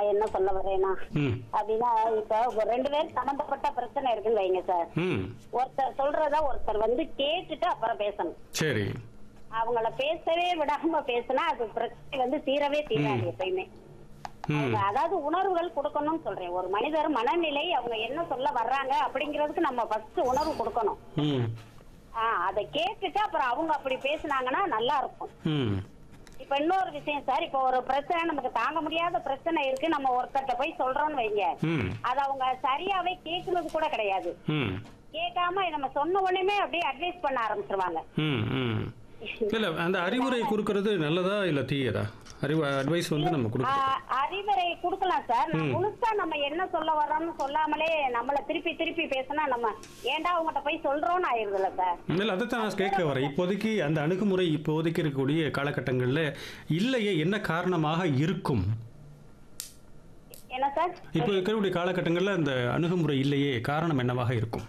நான் என்ன சொல்ல வரேன்னா ம் அப்படின்னா இப்போ ஒரு ரெண்டு பேர் சம்பந்தப்பட்ட பிரச்சனை இருக்குன்னு வைங்க சார் ம் ஒருத்தர் சொல்றத ஒருத்தர் வந்து கேட்டுட்டு அப்புறம் பேசணும் சரி அவங்கள பேசவே விடாம பேசினா அது பிரச்சனை வந்து தீரவே தீராது எப்பயுமே ம் அவங்க அதாவது உணர்வுகள் கொடுக்கணும்னு சொல்றேன் ஒரு மனிதர் மனநிலை அவங்க என்ன சொல்ல வர்றாங்க அப்படிங்கிறதுக்கு நம்ம ஃபர்ஸ்ட் உணர்வு கொடுக்கணும் ம் ஆஹ் அதை கேட்டுட்டு அப்புறம் அவங்க அப்படி பேசுனாங்கன்னா நல்லா இருக்கும் ம் இப்ப இன்னொரு விஷயம் சார் இப்ப ஒரு பிரச்சனை நமக்கு தாங்க முடியாத பிரச்சனை இருக்கு நம்ம ஒருத்தர்ட்ட போய் சொல்றோம்னு வைங்க ம் அது அவங்க சரியாவே கேட்கறது கூட கிடையாது ம் கேட்காம நம்ம சொன்ன உடனே அப்படியே அட்வைஸ் பண்ண ஆரம்பிச்சிருவாங்க ம் ம் இல்லை அந்த அறிவுரை கொடுக்கறது நல்லதா இல்லை தீயதா அறிவு அட்வைஸ் வந்து நம்ம கொடுக்கணும் ஆஹ் அறிவுரை கொடுக்கலாம் சார் நான் ம். முழுசா நம்ம என்ன சொல்ல வர்றோம்னு சொல்லாமலே நம்மள திருப்பி திருப்பி பேசினா நம்ம ஏன்டா அவங்ககிட்ட போய் சொல்றோம்னு ஆயிருதுல சார் இல்லை அதை தான் நான் கேட்க வரேன் இப்போதைக்கு அந்த அணுகுமுறை இப்போதைக்கு இருக்கக்கூடிய காலகட்டங்களில் இல்லையே என்ன காரணமாக இருக்கும் என்ன சார் இப்போ இருக்கக்கூடிய காலகட்டங்களில் அந்த அணுகுமுறை இல்லையே காரணம் என்னவாக இருக்கும்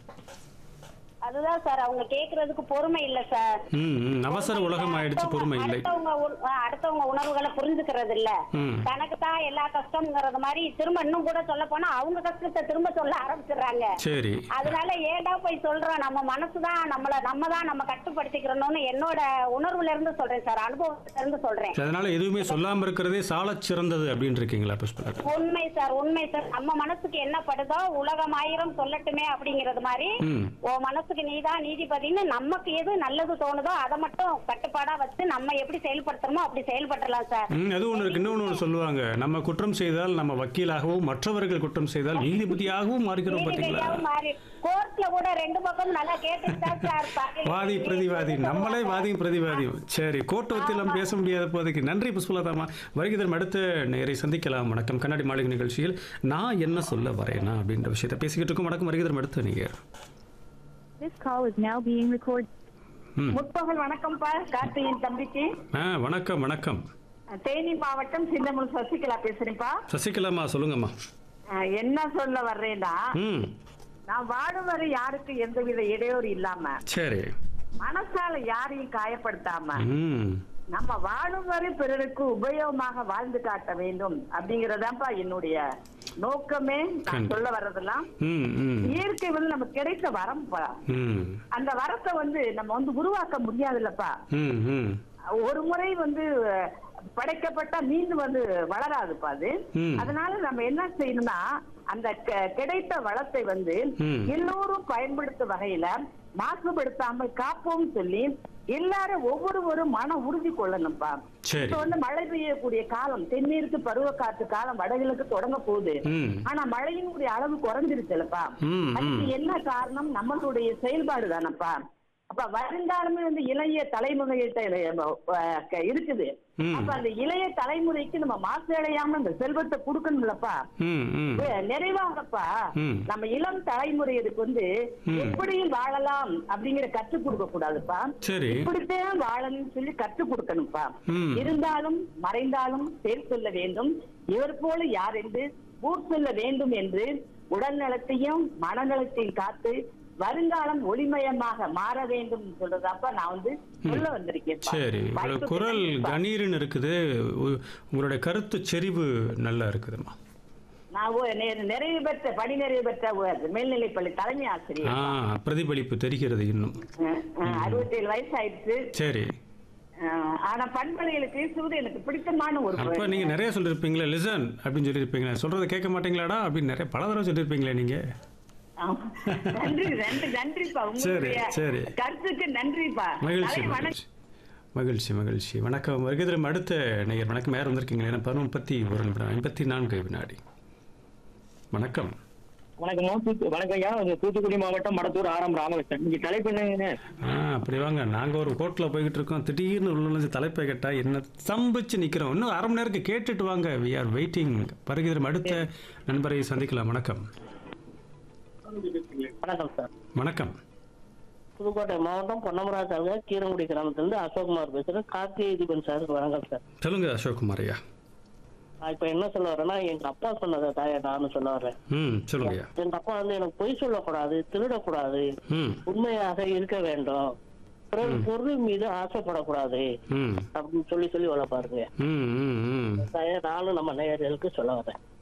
அதுதான் சார் அவங்க கேக்குறதுக்கு பொறுமை இல்ல சார் ம் ம் அவசர உலகம் ஆயிடுச்சு பொறுமை இல்லை அடுத்தவங்க உண- ஆஹ் அடுத்தவங்க உணர்வுகளை புரிஞ்சுக்கிறது இல்ல ம் தனக்கு தான் எல்லா கஷ்டம்ங்கிறது மாதிரி திரும்ப இன்னும் கூட சொல்ல போனா அவங்க கஷ்டத்தை திரும்ப சொல்ல ஆரம்பிச்சிடுறாங்க சரி அதனால ஏன்டா போய் சொல்றோம் நம்ம மனசுதான் நம்மள நம்ம தான் நம்ம கட்டுப்படுத்திக்கிறோம்னு என்னோட உணர்வுல இருந்து சொல்றேன் சார் அனுபவத்துல இருந்து சொல்றேன் அதனால எதுவுமே சொல்லாமல் இருக்கிறதே சாலச் சிறந்தது அப்படின்னு இருக்கீங்களா புஷ்பலதா உண்மை சார் உண்மை சார் நம்ம மனசுக்கு என்ன படுதோ உலகம் ஆயிரம் சொல்லட்டுமே அப்படிங்கறது மாதிரி ம் உன் மனசுக்கு நீதான் நீதிபதின்னு நமக்கு எது நல்லது தோணுதோ அதை மட்டும் கட்டுப்பாடா வச்சு நம்ம எப்படி செயல்படுத்துறோமோ அப்படி செயல்பட்டுறலாம் சார் ம், அது ஒன்று இருக்கு இன்னொன்று ஒன்று சொல்லுவாங்க நம்ம குற்றம் செய்தால் நம்ம வக்கீலாகவும் மற்றவர்கள் குற்றம் செய்தால் நீதிபதியாகவும் மாறுகிறோம் பார்த்தீங்களா நீதிபதியாவும் மாறி கோர்ட்ல கூட ரெண்டு பக்கம் நல்லா கேட்டுட்டு தான் சார் பாக்கி- வாதி பிரதிவாதி நம்மளே வாதியும் பிரதிவாதியும் சரி கோர்ட்டு வச்சு நம்ம பேச முடியாத போதைக்கு நன்றி புஷ்பலதாமா வருகிறதன் அடுத்த நேரை சந்திக்கலாம் வணக்கம் கண்ணாடி மாளிகை நிகழ்ச்சியில் நான் என்ன சொல்ல வரேனா அப்படின்ற விஷயத்தை பேசிக்கிட்டு இருக்கோம் வணக்கம் வருகிறதன் அடுத்த நீங்கள் This call is now being recorded. ம் முற்பகல் வணக்கம்ப்பா கார்த்தியின் தம்பிக்கு ஆ வணக்கம் வணக்கம் தேனி மாவட்டம் சின்னமுல் சசிகலா பேசுறேன்ப்பா சசிகலாமா சொல்லுங்கம்மா அஹ், என்ன சொல்ல வர்றேன்னா ம் நான் வாழும் வரை யாருக்கு எந்தவித இடையூறு இல்லாம சரி மனசால யாரையும் காயப்படுத்தாம ம் நம்ம வாழும் வரை பிறருக்கு உபயோகமாக வாழ்ந்து காட்ட வேண்டும் அப்படிங்கறதாப்பா என்னுடைய நோக்கமே நான் கண்டிப்பா. சொல்ல வர்றதெல்லாம் ம் ம் இயற்கை வந்து நமக்கு கிடைத்த வரம்பா ம் அந்த வரத்தை வந்து நம்ம வந்து உருவாக்க முடியாதுல்லப்பா ம் ம் ஒரு முறை வந்து அஹ், படைக்கப்பட்டா மீண்டும் வந்து வளராதுப்பா அது ம். அதனால நம்ம என்ன செய்யணும்னா அந்த க- கிடைத்த வளத்தை வந்து ம். எல்லோரும் பயன்படுத்தும் வகையில மாசுபடுத்தாமல் காப்போம் சொல்லி எல்லாரும் ஒவ்வொருவரும் மன உறுதி கொள்ளணும்ப்பா சரி இப்ப வந்து மழை பெய்யக்கூடிய காலம் தென்மேற்கு பருவ காற்று காலம் வடகிழக்கு தொடங்க போகுது ம் ஆனா மழையினுடைய அளவு குறைஞ்சிருச்சுல்லப்பா ம், அதுக்கு ம். என்ன காரணம் நம்மளுடைய செயல்பாடு தானப்பா அப்ப வருங்காலமே வந்து இளைய தலைமுறைகிட்ட அஹ், இருக்குது ம். அப்ப அந்த இளைய தலைமுறைக்கு நம்ம மாசு அடையாம இந்த செல்வத்தை கொடுக்கணும்லப்பா ம் ம் வே- நிறைவாகப்பா ம். நம்ம இளம் தலைமுறையிற்கு வந்து ம். எப்படி வாழலாம் அப்படிங்கிற கற்றுக் கொடுக்க கூடாதுப்பா சரி இப்படித்தான் வாழணும்னு சொல்லி கற்றுக் கொடுக்கணும்ப்பா ம். இருந்தாலும் மறைந்தாலும் பேர் சொல்ல வேண்டும் இவர் போல யார் என்று ஊர் சொல்ல வேண்டும் என்று உடல் நலத்தையும் மனநலத்தையும் காத்து வருங்காலம் ஒளிமயமாக மாற வேண்டும் சொல்றதாப்பா நான் வந்து சொல்ல வந்திருக்கேன் சரி உங்களோட குரல் கணீர்னு இருக்குது உ- உங்களுடைய கருத்து செறிவு நல்லா இருக்குதும்மா நான் ஒரு நெ- நிறைவு பெற்ற பணி நிறைவு பெற்ற ஒரு மேல்நிலைப்பள்ளி தலைமை ஆசிரியர் ஆ பிரதிபலிப்பு தெரிகிறது இன்னும் அறுபத்தி ஏழு வயசு ஆயிடுச்சு சரி அஹ், ஆனா பண்பலையில பேசுவது எனக்கு பிடித்தமான ஒரு அப்போ நீங்கள் நிறைய சொல்லியிருப்பீங்களே லிசன் அப்படின்னு சொல்லியிருப்பீங்களே சொல்கிறத கேட்க மாட்டீங்களாடா அப்படின்னு நிறைய பல தடவை சொல்லியிருப்பீங்களே நீங்கள் ஆமா. நன்றி நன்றி நன்றிப்பா உங்களுடைய சரி. கருத்துக்கு நன்றிப்பா மகிழ்ச்சி தலைவர் வணக்கம் மகிழ்ச்சி மகிழ்ச்சி மகிழ்ச்சி வணக்கம் வருகிறதும் அடுத்த நேயர் வணக்கம் யார் வந்திருக்கீங்களா எனக்கு பதினொன்று முப்பத்தி ஒரு நிமிடம் ஐம்பத்தி நான்கு வினாடி வணக்கம் வணக்கம் தூத்து வணக்கம் ஐயா இது தூத்துக்குடி மாவட்டம் மடத்தூர் ஆரம் ராமகிருஷ்ணன் நீங்க தலைப்பு என்னங்க ஆ அப்படி வாங்க நாங்கள் ஒரு கோர்ட்டில் போய்கிட்டு இருக்கோம் திடீர்னு உள்ள நுழைஞ்சு தலைப்பை கேட்டா என்ன சம்பிச்சு நிற்கிறோம் இன்னும் அரை மணி நேரத்துக்கு கேட்டுட்டு வாங்க வி ஆர் வெயிட்டிங் வருகிறதும் அடுத்த நண்பரை சந்திக்கலாம் வணக்கம் வணக்கம் சார் வணக்கம் புதுக்கோட்டை மாவட்டம் பொன்னமராஜ் தாலுகா கீரங்குடி கிராமத்திலிருந்து அசோக்குமார் பேசுறேன் கார்த்திகை தீபன் சார் வணக்கம் சார் சொல்லுங்க அசோக்குமார் ஐயா நான் இப்ப என்ன சொல்ல வரேன்னா எங்க அப்பா சொன்னதை தாயா நானும் சொல்ல வரேன் ம் சொல்லுங்க ஐயா எங்க அப்பா வந்து எனக்கு பொய் சொல்லக்கூடாது திருடக்கூடாது ம் உண்மையாக இருக்க வேண்டும் பிறகு பொருள் மீது ஆசைப்படக்கூடாது ம் அப்படின்னு சொல்லி சொல்லி வளர்ப்பாருங்க ம் ம் ம் தாயா நானும் நம்ம நேயர்களுக்கு சொல்ல வரேன்